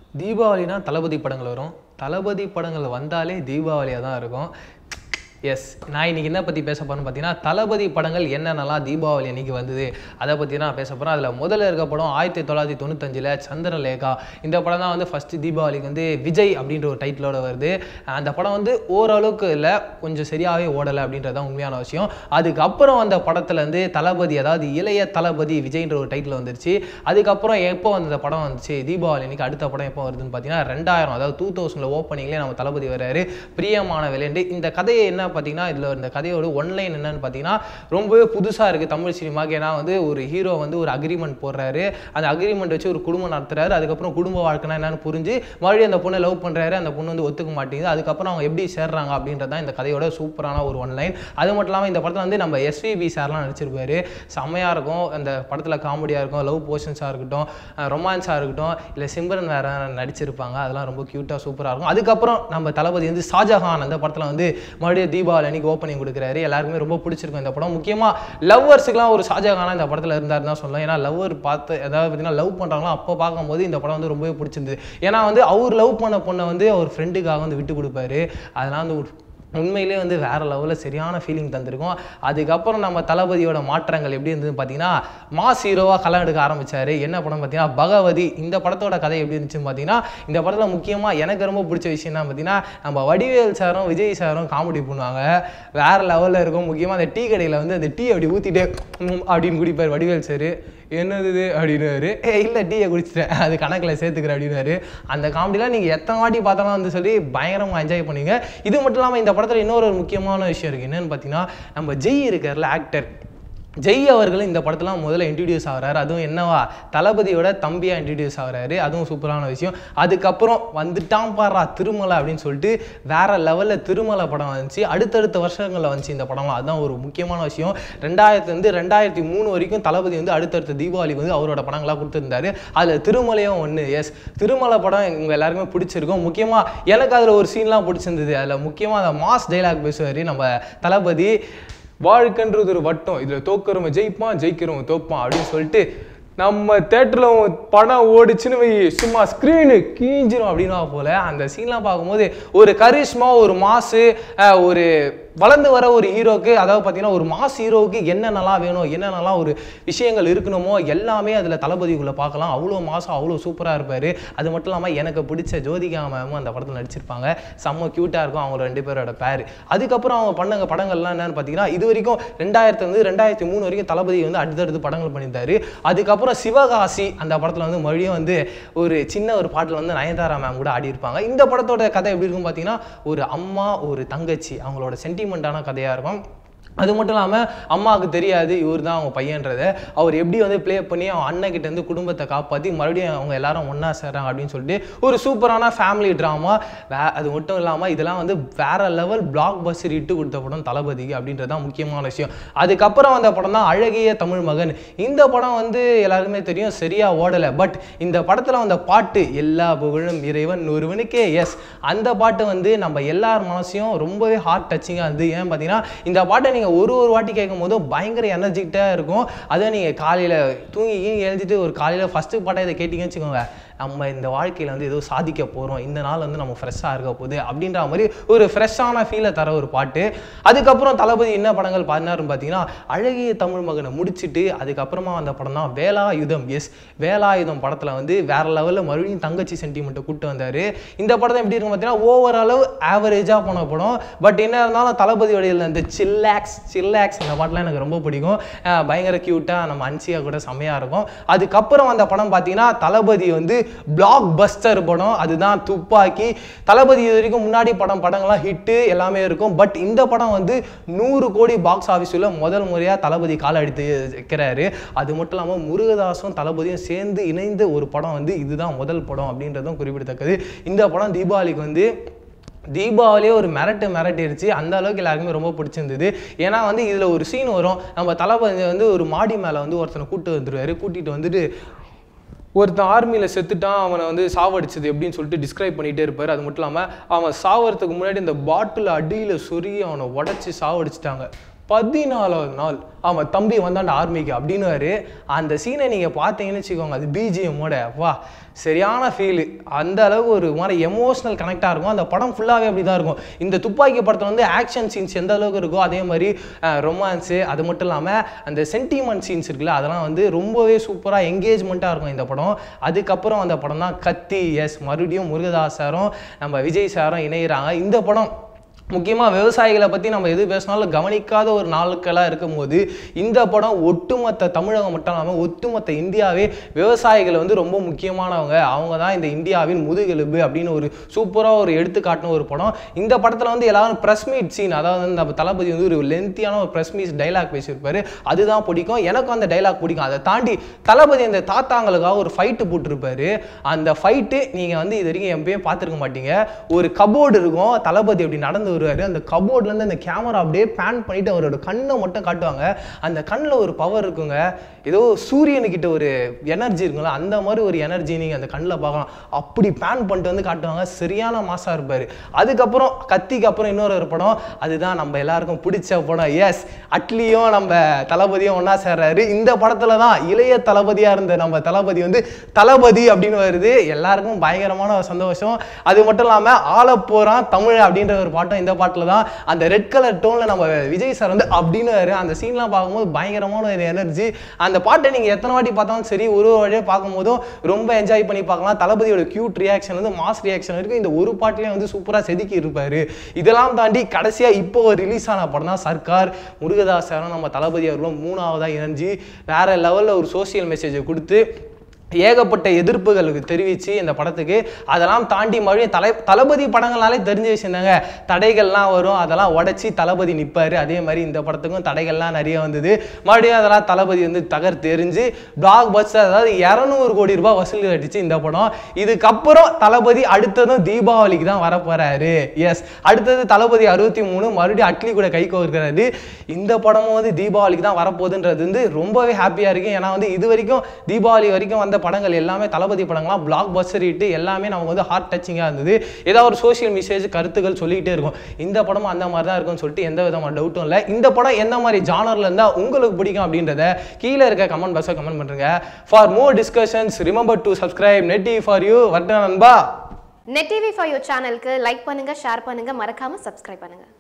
தீபாவளினா தளபதி படங்கள் வரும் தளபதி படங்கள் வந்தாலே தீபாவளியாக தான் இருக்கும் எஸ் நான் இன்னைக்கு என்ன பற்றி பேச போறேன்னு பார்த்தீங்கன்னா தளபதி படங்கள் என்னென்னலாம் தீபாவளி அன்னைக்கு வந்தது அதை பற்றி நான் பேச போகிறேன் அதில் முதல்ல இருக்க படம் ஆயிரத்தி தொள்ளாயிரத்தி தொண்ணூத்தஞ்சில் சந்திரலேகா இந்த படம் தான் வந்து ஃபஸ்ட்டு தீபாவளிக்கு வந்து விஜய் அப்படின்ற ஒரு டைட்டிலோட வருது அந்த படம் வந்து ஓரளவுக்கு இல்லை கொஞ்சம் சரியாகவே ஓடலை அப்படின்றது தான் உண்மையான விஷயம் அதுக்கப்புறம் வந்த படத்துல இருந்து தளபதி அதாவது இளைய தளபதி விஜய்ன்ற ஒரு டைட்டில் வந்துருச்சு அதுக்கப்புறம் எப்போ வந்த படம் வந்துச்சு தீபாவளி அன்னைக்கு அடுத்த படம் எப்போ வருதுன்னு பார்த்தீங்கன்னா ரெண்டாயிரம் அதாவது டூ தௌசண்டில் ஓப்பனிங்லேயே நம்ம தளபதி வர்றாரு பிரியமான விளையாண்டு இந்த கதையை என்ன பார்த்தீங்கன்னா இதில் இந்த கதையோட ஒன்லைன் என்னன்னு பார்த்தீங்கன்னா ரொம்பவே புதுசாக இருக்குது தமிழ் சினிமாக்கு ஏன்னா வந்து ஒரு ஹீரோ வந்து ஒரு அக்ரிமெண்ட் போடுறாரு அந்த அக்ரிமெண்ட் வச்சு ஒரு குடும்பம் நடத்துறாரு அதுக்கப்புறம் குடும்ப வாழ்க்கைனா என்னன்னு புரிஞ்சு மறுபடியும் அந்த பொண்ணை லவ் பண்ணுறாரு அந்த பொண்ணு வந்து ஒத்துக்க மாட்டேங்குது அதுக்கப்புறம் அவங்க எப்படி சேர்றாங்க அப்படின்றது தான் இந்த கதையோட சூப்பரான ஒரு ஒன்லைன் அது மட்டும் இல்லாமல் இந்த படத்தில் வந்து நம்ம எஸ்விபி சார்லாம் நடிச்சிருப்பாரு செம்மையாக இருக்கும் அந்த படத்தில் காமெடியாக இருக்கும் லவ் போர்ஷன்ஸாக இருக்கட்டும் ரொமான்ஸாக இருக்கட்டும் இல்லை சிம்ரன் வேற நடிச்சிருப்பாங்க அதெல்லாம் ரொம்ப க்யூட்டாக சூப்பராக இருக்கும் அதுக்கப்புறம் நம்ம தளபதி வந்து ஷாஜஹான் அந்த படத்தில் வந்து மறுபடியும் தீபாவளி அன்னைக்கு ஓப்பனிங் கொடுக்குறாரு எல்லாருக்குமே ரொம்ப பிடிச்சிருக்கும் இந்த படம் முக்கியமாக லவ்வர்ஸுக்குலாம் ஒரு ஷாஜஹானா இந்த படத்தில் இருந்தார் தான் சொல்லலாம் ஏன்னா லவ்வர் பார்த்து அதாவது பார்த்தீங்கன்னா லவ் பண்ணுறாங்களோ அப்போ பார்க்கும்போது இந்த படம் வந்து ரொம்பவே பிடிச்சிருந்தது ஏன்னா வந்து அவர் லவ் பண்ண பொண்ணை வந்து அவர் ஃப்ரெண்டுக்காக வந்து விட்டு கொடுப்பாரு அதெல்லாம் வந்து ஒரு உண்மையிலே வந்து வேற லெவலில் சரியான ஃபீலிங் தந்திருக்கும் அதுக்கப்புறம் நம்ம தளபதியோட மாற்றங்கள் எப்படி இருந்ததுன்னு பார்த்தீங்கன்னா மாஸ் ஹீரோவாக களம் எடுக்க ஆரம்பிச்சாரு என்ன படம் பார்த்தீங்கன்னா பகவதி இந்த படத்தோட கதை எப்படி இருந்துச்சுன்னு பார்த்தீங்கன்னா இந்த படத்தில் முக்கியமாக எனக்கு ரொம்ப பிடிச்ச விஷயம் என்ன பார்த்தீங்கன்னா நம்ம வடிவேல் சாரும் விஜய் சாரும் காமெடி பண்ணுவாங்க வேற லெவலில் இருக்கும் முக்கியமாக அந்த டீ கடையில் வந்து அந்த டீ அப்படி ஊற்றிட்டு அப்படின்னு குடிப்பார் வடிவேல் சார் என்னது இது அப்படின்னாரு ஏ இல்லை டீயை குடிச்சிட்டேன் அது கணக்கில் சேர்த்துக்கிறேன் அப்படின்னாரு அந்த காமெடிலாம் நீங்கள் எத்தனை வாட்டி பார்த்தாலும் வந்து சொல்லி பயங்கரமாக என்ஜாய் பண்ணீங்க இது மட்டும் இல்லாமல் இந்த படத்தில் இன்னொரு ஒரு முக்கியமான விஷயம் இருக்குது என்னன்னு பார்த்தீங்கன்னா நம்ம ஜெய் இருக்கார்ல ஆக்டர் ஜெய் அவர்கள் இந்த படத்தில் முதல்ல இன்ட்ரடியூஸ் ஆகிறாரு அதுவும் என்னவா தளபதியோட தம்பியாக இன்ட்ரடியூஸ் ஆகிறாரு அதுவும் சூப்பரான விஷயம் அதுக்கப்புறம் வந்துட்டான் பாரா திருமலை அப்படின்னு சொல்லிட்டு வேற லெவலில் திருமலை படம் வந்துச்சு அடுத்தடுத்த வருஷங்களில் வந்துச்சு இந்த படம்லாம் அதுதான் ஒரு முக்கியமான விஷயம் ரெண்டாயிரத்துலேருந்து ரெண்டாயிரத்தி மூணு வரைக்கும் தளபதி வந்து அடுத்தடுத்த தீபாவளிக்கு வந்து அவரோட படங்களாக கொடுத்துருந்தாரு அதில் திருமலையும் ஒன்று எஸ் திருமலை படம் இவங்க எல்லாருக்குமே பிடிச்சிருக்கும் முக்கியமாக எனக்கு அதில் ஒரு சீன்லாம் பிடிச்சிருந்தது அதில் முக்கியமாக அந்த மாஸ் டைலாக் பேசுவார் நம்ம தளபதி வாழ்க்கைன்றது ஒரு வட்டம் இதில் தோக்குறவன் ஜெயிப்பான் ஜெயிக்கிறவன் தோப்பான் அப்படின்னு சொல்லிட்டு நம்ம தேட்டரில் படம் ஓடிச்சுன்னு வை சும்மா ஸ்க்ரீனு கீஞ்சிரும் அப்படின்னா போல அந்த சீன்லாம் பார்க்கும்போது ஒரு கரிஷ்மா ஒரு மாசு அஹ், ஒரு வளர்ந்து வர ஒரு ஹீரோக்கு அதாவது பார்த்தீங்கன்னா ஒரு மாஸ் ஹீரோவுக்கு என்னென்னலாம் வேணும் என்னென்னலாம் ஒரு விஷயங்கள் இருக்கணுமோ எல்லாமே அதில் தளபதிக்குள்ளே பார்க்கலாம் அவ்வளோ மாசம் அவ்வளோ சூப்பராக இருப்பார் அது மட்டும் இல்லாமல் எனக்கு பிடிச்ச ஜோதிகா மேமும் அந்த படத்தில் நடிச்சிருப்பாங்க செம்ம க்யூட்டாக இருக்கும் அவங்க ரெண்டு பேரோட பேர் அதுக்கப்புறம் அவங்க பண்ண படங்கள்லாம் என்னன்னு பார்த்தீங்கன்னா இது வரைக்கும் ரெண்டாயிரத்துலேருந்து ரெண்டாயிரத்தி மூணு வரைக்கும் தளபதி வந்து அடுத்தடுத்து படங்கள் பண்ணியிருந்தாரு அதுக்கப்புறம் சிவகாசி அந்த படத்தில் வந்து மறுபடியும் வந்து ஒரு சின்ன ஒரு பாட்டில் வந்து நயன்தாரா மேம் கூட ஆடி இருப்பாங்க இந்த படத்தோட கதை எப்படி இருக்கும் பார்த்தீங்கன்னா ஒரு அம்மா ஒரு தங்கச்சி அவங்களோட சென்டிமெண்ட்டான கதையாக இருக்கும் அது மட்டும் இல்லாமல் அம்மாவுக்கு தெரியாது இவர் தான் அவங்க பையன்றதை அவர் எப்படி வந்து ப்ளே பண்ணி அவன் அண்ணன் கிட்ட இருந்து குடும்பத்தை காப்பாற்றி மறுபடியும் அவங்க எல்லாரும் ஒன்றா சேர்றாங்க அப்படின்னு சொல்லிட்டு ஒரு சூப்பரான ஃபேமிலி ட்ராமா வே அது மட்டும் இல்லாமல் இதெல்லாம் வந்து வேற லெவல் பிளாக் பஸ்டர் இட்டு கொடுத்த படம் தளபதிக்கு அப்படின்றது தான் முக்கியமான விஷயம் அதுக்கப்புறம் வந்த படம் தான் அழகிய தமிழ் மகன் இந்த படம் வந்து எல்லாருக்குமே தெரியும் சரியா ஓடலை பட் இந்த படத்தில் வந்த பாட்டு எல்லா புகழும் இறைவன் ஒருவனுக்கே எஸ் அந்த பாட்டு வந்து நம்ம எல்லார் மனசையும் ரொம்பவே ஹார்ட் டச்சிங்காக இருந்தது ஏன் பார்த்தீங்கன்னா இந்த பாட்டை நீங்கள் ஒரு ஒரு வாட்டி கேட்கும் போதும் பயங்கர எனர்ஜெட்டிக்காக இருக்கும் அதை நீங்கள் காலையில் தூங்கி கீங்கி எழுந்திட்டு ஒரு காலையில் ஃபஸ்ட்டு பாட்டை இதை கேட்டிங்கன்னு வச்சுக்கோங்க நம்ம இந்த வாழ்க்கையில் வந்து ஏதோ சாதிக்க போகிறோம் இந்த நாள் வந்து நம்ம ஃப்ரெஷ்ஷாக இருக்க போகுது அப்படின்ற மாதிரி ஒரு ஃப்ரெஷ்ஷான ஃபீலை தர ஒரு பாட்டு அதுக்கப்புறம் தளபதி என்ன படங்கள் பாடினாருன்னு பார்த்தீங்கன்னா அழகிய தமிழ் மகனை முடிச்சிட்டு அதுக்கப்புறமா வந்த படம் தான் வேலாயுதம் எஸ் வேலாயுதம் படத்தில் வந்து வேற லெவலில் மறுபடியும் தங்கச்சி சென்டிமெண்ட்டை கூட்டு வந்தார் இந்த படத்தை எப்படி இருக்கும் பார்த்தீங்கன்னா ஓவராலவு ஆவரேஜாக போன படம் பட் என்ன இருந்தாலும் தளபதியோடைய இந்த சில்லாக்ஸ் சில்லாக்ஸ் அந்த பாட்டெலாம் எனக்கு ரொம்ப பிடிக்கும் அஹ் பயங்கர க்யூட்டாக நம்ம அன்சியா கூட செம்மையாக இருக்கும் அதுக்கப்புறம் வந்த படம் பார்த்தீங்கன்னா தளபதி வந்து பிளாக் பஸ்டர் படம் அதுதான் துப்பாக்கி தளபதி இது வரைக்கும் முன்னாடி படம் படங்கள்லாம் ஹிட்டு எல்லாமே இருக்கும் பட் இந்த படம் வந்து நூறு கோடி பாக்ஸ் ஆஃபீஸில் முதல் முறையாக தளபதி கால அடித்து வைக்கிறாரு அது மட்டும் இல்லாமல் முருகதாஸும் தளபதியும் சேர்ந்து இணைந்த ஒரு படம் வந்து இதுதான் முதல் படம் அப்படின்றதும் குறிப்பிடத்தக்கது இந்த படம் தீபாவளிக்கு வந்து தீபாவளியே ஒரு மிரட்டு மிரட்டிருச்சு அந்த அளவுக்கு எல்லாருக்குமே ரொம்ப பிடிச்சிருந்தது ஏன்னா வந்து இதில் ஒரு சீன் வரும் நம்ம தளபதி வந்து ஒரு மாடி மேலே வந்து ஒருத்தனை கூட்டு வந்துருவாரு கூட்டிகிட்டு வந்துட்டு ஒருத்தன் ஆர்மியில் செத்துட்டான் அவனை வந்து சாவடிச்சது எப்படின்னு சொல்லிட்டு டிஸ்கிரைப் பண்ணிகிட்டே இருப்பார் அது மட்டும் இல்லாமல் அவன் சாவறதுக்கு முன்னாடி இந்த பாட்டில் அடியில் சொருகி அவனை உடச்சி சாவடிச்சிட்டாங்க பதினாலாவது நாள் ஆமாம் தம்பி வந்தாண்ட ஆர்மிக்கு அப்படின்னுவாரு அந்த சீனை நீங்கள் பார்த்தீங்கன்னு வச்சுக்கோங்க அது பிஜிஎம்மோட வா சரியான ஃபீலு அந்த அளவுக்கு ஒரு மாதிரி எமோஷனல் கனெக்டாக இருக்கும் அந்த படம் ஃபுல்லாகவே அப்படி தான் இருக்கும் இந்த துப்பாக்கி படத்தில் வந்து ஆக்ஷன் சீன்ஸ் எந்த அளவுக்கு இருக்கோ அதே மாதிரி ரொமான்ஸு அது மட்டும் இல்லாமல் அந்த சென்டிமெண்ட் சீன்ஸ் இருக்குல்ல அதெல்லாம் வந்து ரொம்பவே சூப்பராக என்கேஜ்மெண்ட்டாக இருக்கும் இந்த படம் அதுக்கப்புறம் அந்த படம் தான் கத்தி எஸ் மறுபடியும் முருகதாஸ் சாரும் நம்ம விஜய் சாரும் இணையிறாங்க இந்த படம் முக்கியமாக விவசாயிகளை பற்றி நம்ம எது பேசினாலும் கவனிக்காத ஒரு நாட்களாக இருக்கும்போது இந்த படம் ஒட்டுமொத்த தமிழகம் மட்டும் இல்லாமல் ஒட்டுமொத்த இந்தியாவே விவசாயிகள் வந்து ரொம்ப முக்கியமானவங்க அவங்க தான் இந்த இந்தியாவின் முதுகெலும்பு அப்படின்னு ஒரு சூப்பராக ஒரு எடுத்துக்காட்டின ஒரு படம் இந்த படத்தில் வந்து எல்லாரும் ப்ரெஸ் மீட் சீன் அதாவது வந்து நம்ம தளபதி வந்து ஒரு லென்த்தியான ஒரு ப்ரெஸ் மீட் டைலாக் பேசியிருப்பாரு அதுதான் பிடிக்கும் எனக்கும் அந்த டைலாக் பிடிக்கும் அதை தாண்டி தளபதி அந்த தாத்தாங்களுக்காக ஒரு ஃபைட்டு போட்டிருப்பாரு அந்த ஃபைட்டு நீங்கள் வந்து இது வரைக்கும் எப்பயும் பார்த்துருக்க மாட்டீங்க ஒரு கபோர்டு இருக்கும் தளபதி அப்படி நடந்து வருவார் அந்த கபோர்ட்லேருந்து அந்த கேமரா அப்படியே பேன் பண்ணிட்டு அவரோட கண்ணை மட்டும் காட்டுவாங்க அந்த கண்ணில் ஒரு பவர் இருக்குங்க ஏதோ சூரியனுக்கிட்ட ஒரு எனர்ஜி இருக்குங்களா அந்த மாதிரி ஒரு எனர்ஜி நீங்கள் அந்த கண்ணில் பார்க்கலாம் அப்படி பேன் பண்ணிட்டு வந்து காட்டுவாங்க சரியான மாசாக இருப்பார் அதுக்கப்புறம் கத்திக்கு அப்புறம் இன்னொரு ஒரு படம் அதுதான் நம்ம எல்லாருக்கும் பிடிச்ச படம் எஸ் அட்லியும் நம்ம தளபதியும் ஒன்றா சேர்றாரு இந்த படத்தில் தான் இளைய தளபதியாக இருந்த நம்ம தளபதி வந்து தளபதி அப்படின்னு வருது எல்லாருக்கும் பயங்கரமான ஒரு சந்தோஷம் அது மட்டும் இல்லாமல் ஆள போகிறான் தமிழ் அப்படின்ற ஒரு பாட்டும் இந்த பாட்டில் தான் அந்த ரெட் கலர் டோனில் நம்ம விஜய் சார் வந்து அப்படின்னு அந்த சீன்லாம் பார்க்கும்போது பயங்கரமான ஒரு எனர்ஜி அந்த பாட்டை நீங்கள் எத்தனை வாட்டி பார்த்தாலும் சரி ஒரு ஒரு வழியாக பார்க்கும்போதும் ரொம்ப என்ஜாய் பண்ணி பார்க்கலாம் தளபதியோட க்யூட் ரியாக்ஷன் வந்து மாஸ் ரியாக்ஷன் இருக்குது இந்த ஒரு பாட்டிலே வந்து சூப்பராக செதுக்கி இருப்பார் இதெல்லாம் தாண்டி கடைசியாக இப்போ ரிலீஸ் ஆன படம் தான் சர்க்கார் முருகதாஸ் சாரும் நம்ம தளபதி அவர்களும் மூணாவதாக இணைஞ்சு வேற லெவலில் ஒரு சோஷியல் மெசேஜை கொடுத்து ஏகப்பட்ட எதிர்ப்புகளுக்கு தெரிவித்து இந்த படத்துக்கு அதெல்லாம் தாண்டி மறுபடியும் தலை தளபதி படங்கள்னாலே தெரிஞ்ச விஷயம் தாங்க தடைகள்லாம் வரும் அதெல்லாம் உடச்சி தளபதி நிற்பார் அதே மாதிரி இந்த படத்துக்கும் தடைகள்லாம் நிறைய வந்தது மறுபடியும் அதெல்லாம் தளபதி வந்து தகர்த்து எரிஞ்சு பிளாக் பஸ்டர் அதாவது இரநூறு கோடி ரூபாய் வசூல் அடிச்சு இந்த படம் இதுக்கப்புறம் தளபதி அடுத்ததும் தீபாவளிக்கு தான் வரப்போறாரு எஸ் அடுத்தது தளபதி அறுபத்தி மூணு மறுபடியும் அட்லி கூட கை கோர்க்கிறாரு இந்த படமும் வந்து தீபாவளிக்கு தான் வரப்போகுதுன்றது வந்து ரொம்பவே ஹாப்பியாக இருக்கு ஏன்னா வந்து இது வரைக்கும் தீபாவளி வரைக்கும் வந்த படங்கள் எல்லாமே தளபதி படங்கள்லாம் பிளாக் பஸ்டர் இட்டு எல்லாமே நமக்கு வந்து ஹார்ட் டச்சிங்காக இருந்தது ஏதாவது ஒரு சோஷியல் மெசேஜ் கருத்துக்கள் சொல்லிக்கிட்டே இருக்கும் இந்த படமும் அந்த மாதிரி தான் இருக்கும்னு சொல்லிட்டு எந்த விதமான டவுட்டும் இல்லை இந்த படம் எந்த மாதிரி ஜானர்ல இருந்தால் உங்களுக்கு பிடிக்கும் அப்படின்றத கீழே இருக்க கமெண்ட் பாக்ஸில் கமெண்ட் பண்ணுங்க for more discussions remember to subscribe Net TV for you வர்த்தன நண்பா நெட் டிவி ஃபார் யூ சேனலுக்கு லைக் பண்ணுங்க ஷேர் பண்ணுங்க மறக்காம சப்ஸ்கிரைப் பண்ணுங்க